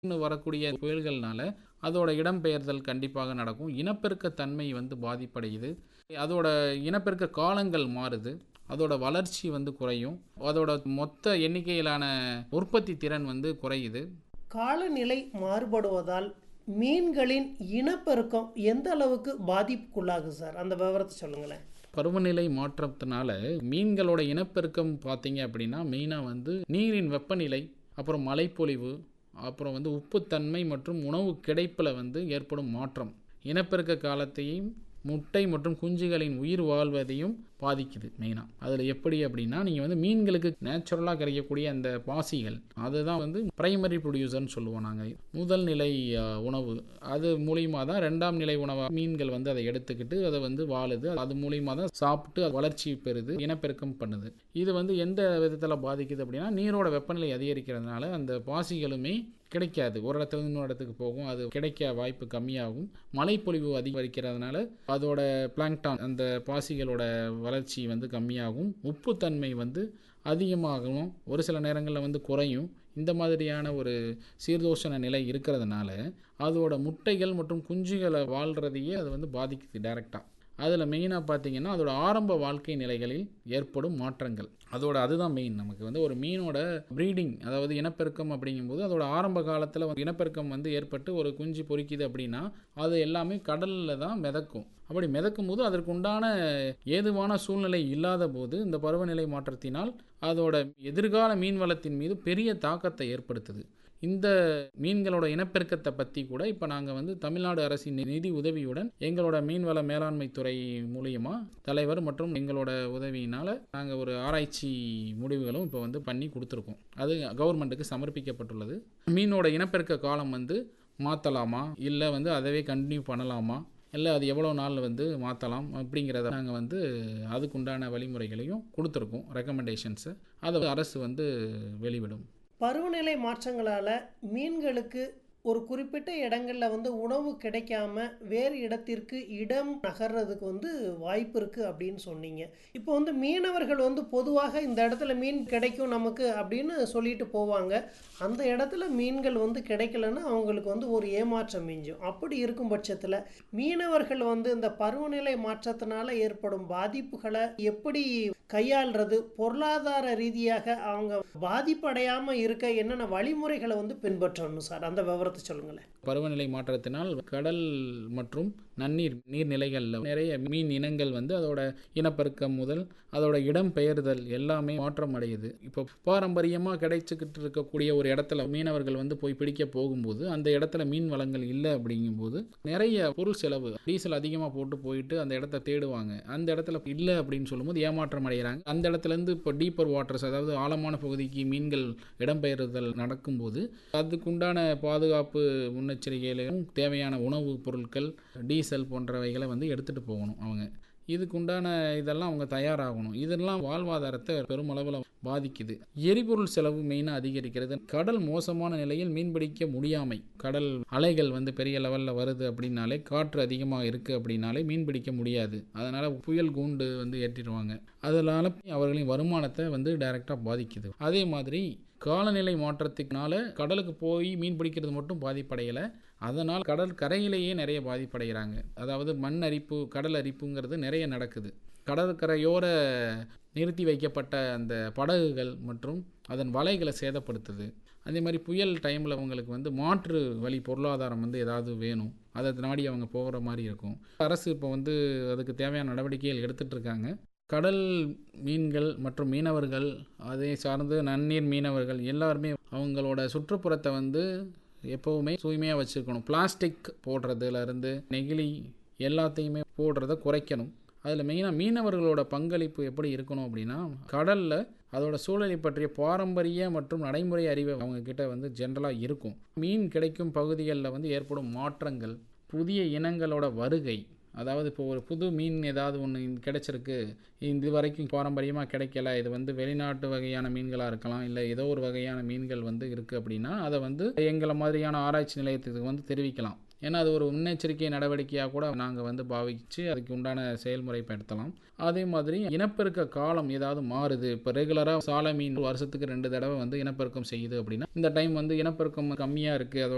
இன்னும் வரக்கூடிய புயல்கள்னால அதோட இடம்பெயர்தல் கண்டிப்பாக நடக்கும் இனப்பெருக்க தன்மை வந்து பாதிப்படையுது அதோட இனப்பெருக்க காலங்கள் மாறுது அதோட வளர்ச்சி வந்து குறையும் அதோட மொத்த எண்ணிக்கையிலான உற்பத்தி திறன் வந்து குறையுது காலநிலை மாறுபடுவதால் மீன்களின் இனப்பெருக்கம் எந்த அளவுக்கு பாதிப்புக்குள்ளாகுது சார் அந்த விவரத்தை சொல்லுங்களேன் பருவநிலை மாற்றத்தினால மீன்களோட இனப்பெருக்கம் பார்த்தீங்க அப்படின்னா மெயினாக வந்து நீரின் வெப்பநிலை அப்புறம் மழைப்பொழிவு அப்புறம் வந்து உப்புத்தன்மை மற்றும் உணவு கிடைப்பில் வந்து ஏற்படும் மாற்றம் இனப்பெருக்க காலத்தையும் முட்டை மற்றும் குஞ்சுகளின் உயிர் வாழ்வதையும் பாதிக்குது மெயினாக அதில் எப்படி அப்படின்னா நீங்கள் வந்து மீன்களுக்கு நேச்சுரலாக கிடைக்கக்கூடிய அந்த பாசிகள் அதுதான் வந்து பிரைமரி ப்ரொடியூசர்னு சொல்லுவோம் நாங்கள் முதல் நிலை அஹ், உணவு அது மூலியமாக தான் ரெண்டாம் நிலை உணவாக மீன்கள் வந்து அதை எடுத்துக்கிட்டு அதை வந்து வாழுது அது மூலியமாக தான் சாப்பிட்டு அது வளர்ச்சி பெறுது இனப்பெருக்கம் பண்ணுது இது வந்து எந்த விதத்தில் பாதிக்குது அப்படின்னா நீரோட வெப்பநிலை அதிகரிக்கிறதுனால அந்த பாசிகளுமே கிடைக்காது ஒரு இடத்துல இருந்து இன்னொரு இடத்துக்கு போகும் அது கிடைக்க வாய்ப்பு கம்மியாகும் மழைப்பொழிவு அதிகரிக்கிறதுனால அதோட பிளாங்டான் அந்த பாசிகளோட வளர்ச்சி வந்து கம்மியாகும் உப்புத்தன்மை வந்து அதிகமாகும் ஒரு சில நேரங்களில் வந்து குறையும் இந்த மாதிரியான ஒரு சீர்தோஷண நிலை இருக்கிறதுனால அதோட முட்டைகள் மற்றும் குஞ்சுகளை வாழ்கிறதையே அது வந்து பாதிக்குது டைரெக்டாக அதில் மெயினாக பார்த்தீங்கன்னா அதோட ஆரம்ப வாழ்க்கை நிலைகளில் ஏற்படும் மாற்றங்கள் அதோட அதுதான் மெயின் நமக்கு வந்து ஒரு மீனோட ப்ரீடிங் அதாவது இனப்பெருக்கம் அப்படிங்கும்போது அதோட ஆரம்ப காலத்தில் இனப்பெருக்கம் வந்து ஏற்பட்டு ஒரு குஞ்சு பொறிக்குது அப்படின்னா அது எல்லாமே கடலில் தான் மிதக்கும் அப்படி மிதக்கும் போது அதற்கு உண்டான ஏதுவான சூழ்நிலை இல்லாத போது இந்த பருவநிலை மாற்றத்தினால் அதோட எதிர்கால மீன் வளத்தின் மீது பெரிய தாக்கத்தை ஏற்படுத்துது இந்த மீன்களோட இனப்பெருக்கத்தை பற்றி கூட இப்போ நாங்கள் வந்து தமிழ்நாடு அரசின் நிதி உதவியுடன் எங்களோட மீன்வள மேலாண்மை துறை மூலியமா தலைவர் மற்றும் எங்களோட உதவியினால் நாங்கள் ஒரு ஆராய்ச்சி முடிவுகளும் இப்போ வந்து பண்ணி கொடுத்துருக்கோம் அது கவர்மெண்ட்டுக்கு சமர்ப்பிக்கப்பட்டுள்ளது மீனோட இனப்பெருக்க காலம் வந்து மாற்றலாமா இல்லை வந்து அதவே கண்டினியூ பண்ணலாமா இல்லை அது எவ்வளோ நாள் வந்து மாற்றலாம் அப்படிங்கிறத நாங்கள் வந்து அதுக்குண்டான வழிமுறைகளையும் கொடுத்துருக்கோம் ரெக்கமெண்டேஷன்ஸு அதை அரசு வந்து வெளிவிடும் பருவநிலை மாற்றங்களால் மீன்களுக்கு ஒரு குறிப்பிட்ட இடங்களில் வந்து உணவு கிடைக்காம வேறு இடத்திற்கு இடம் நகர்றதுக்கு வந்து வாய்ப்பு இருக்குது அப்படின்னு சொன்னீங்க இப்போ வந்து மீனவர்கள் வந்து பொதுவாக இந்த இடத்துல மீன் கிடைக்கும் நமக்கு அப்படின்னு சொல்லிட்டு போவாங்க அந்த இடத்துல மீன்கள் வந்து கிடைக்கலன்னா அவங்களுக்கு வந்து ஒரு ஏமாற்றம் மிஞ்சும் அப்படி இருக்கும் பட்சத்தில் மீனவர்கள் வந்து இந்த பருவநிலை மாற்றத்தினால ஏற்படும் பாதிப்புகளை எப்படி கையாள்றது பொருளாதார ரீதியாக அவங்க பாதிப்படையாமல் இருக்க என்னென்ன வழிமுறைகளை வந்து பின்பற்றணும் சார் அந்த விவரத்தை சொல்லுங்களேன் பருவநிலை மாற்றத்தினால் கடல் மற்றும் நன்னீர் நீர்நிலைகளில் நிறைய மீன் இனங்கள் வந்து அதோட இனப்பெருக்கம் முதல் அதோட இடம் பெயர்தல் எல்லாமே மாற்றம் அடையுது இப்போ பாரம்பரியமாக கிடைச்சிக்கிட்டு இருக்கக்கூடிய ஒரு இடத்துல மீனவர்கள் வந்து போய் பிடிக்க போகும்போது அந்த இடத்துல மீன் வளங்கள் இல்லை அப்படிங்கும்போது நிறைய பொருள் செலவு டீசல் அதிகமாக போட்டு போயிட்டு அந்த இடத்த தேடுவாங்க அந்த இடத்துல இல்லை அப்படின்னு சொல்லும்போது ஏமாற்றம் அடைகிறாங்க அந்த இடத்துலேருந்து இப்போ டீப்பர் வாட்டர்ஸ் அதாவது ஆழமான பகுதிக்கு மீன்கள் இடம்பெயர்தல் நடக்கும்போது அதுக்குண்டான பாதுகாப்பு முன்னெச்சரிக்கையிலையும் தேவையான உணவுப் பொருட்கள் டீசல் போன்றவைகளை வந்து எடுத்துகிட்டு போகணும் அவங்க இதுக்குண்டான இதெல்லாம் அவங்க தயாராகணும் இதெல்லாம் வாழ்வாதாரத்தை பெருமளவில் பாதிக்குது எரிபொருள் செலவு மெயினாக அதிகரிக்கிறது கடல் மோசமான நிலையில் மீன்பிடிக்க முடியாமை கடல் அலைகள் வந்து பெரிய லெவலில் வருது அப்படின்னாலே காற்று அதிகமாக இருக்குது அப்படின்னாலே மீன் பிடிக்க முடியாது அதனால் புயல் கூண்டு வந்து ஏற்றிடுவாங்க அதனால் அவர்களின் வருமானத்தை வந்து டைரெக்டாக பாதிக்குது அதே மாதிரி காலநிலை மாற்றத்தினால கடலுக்கு போய் மீன் பிடிக்கிறது மட்டும் பாதிப்படையலை அதனால் கடல் கரையிலேயே நிறைய பாதிப்படைகிறாங்க அதாவது மண் அரிப்பு கடல் அரிப்புங்கிறது நிறைய நடக்குது கடற்கரையோர நிறுத்தி வைக்கப்பட்ட அந்த படகுகள் மற்றும் அதன் வலைகளை சேதப்படுத்துது அதே மாதிரி புயல் டைமில் அவங்களுக்கு வந்து மாற்று வழி பொருளாதாரம் வந்து ஏதாவது வேணும் அதை நாடி அவங்க போகிற மாதிரி இருக்கும் அரசு இப்போ வந்து அதுக்கு தேவையான நடவடிக்கைகள் எடுத்துகிட்டு இருக்காங்க கடல் மீன்கள் மற்றும் மீனவர்கள் அதை சார்ந்து நன்னீர் மீனவர்கள் எல்லாருமே அவங்களோட சுற்றுப்புறத்தை வந்து எப்போவுமே தூய்மையாக வச்சுருக்கணும் பிளாஸ்டிக் போடுறதுலேருந்து நெகிழி எல்லாத்தையுமே போடுறத குறைக்கணும் அதில் மெயினாக மீனவர்களோட பங்களிப்பு எப்படி இருக்கணும் அப்படின்னா கடலில் அதோட சூழலை பற்றிய பாரம்பரிய மற்றும் நடைமுறை அறிவு அவங்க கிட்ட வந்து ஜென்ரலாக இருக்கும் மீன் கிடைக்கும் பகுதிகளில் வந்து ஏற்படும் மாற்றங்கள் புதிய இனங்களோட வருகை அதாவது இப்போ ஒரு புது மீன் ஏதாவது ஒன்று கிடைச்சிருக்கு இது வரைக்கும் பாரம்பரியமாக கிடைக்கல இது வந்து வெளிநாட்டு வகையான மீன்களாக இருக்கலாம் இல்லை ஏதோ ஒரு வகையான மீன்கள் வந்து இருக்குது அப்படின்னா அதை வந்து எங்களை மாதிரியான ஆராய்ச்சி நிலையத்துக்கு வந்து தெரிவிக்கலாம் ஏன்னா அது ஒரு முன்னெச்சரிக்கை நடவடிக்கையாக கூட நாங்கள் வந்து பாவிச்சு அதுக்கு உண்டான செயல்முறைப்படுத்தலாம் அதே மாதிரி இனப்பெருக்க காலம் ஏதாவது மாறுது இப்போ ரெகுலராக சால மீன் வருஷத்துக்கு ரெண்டு தடவை வந்து இனப்பெருக்கம் செய்யுது அப்படின்னா இந்த டைம் வந்து இனப்பெருக்கம் கம்மியாக இருக்குது அதோட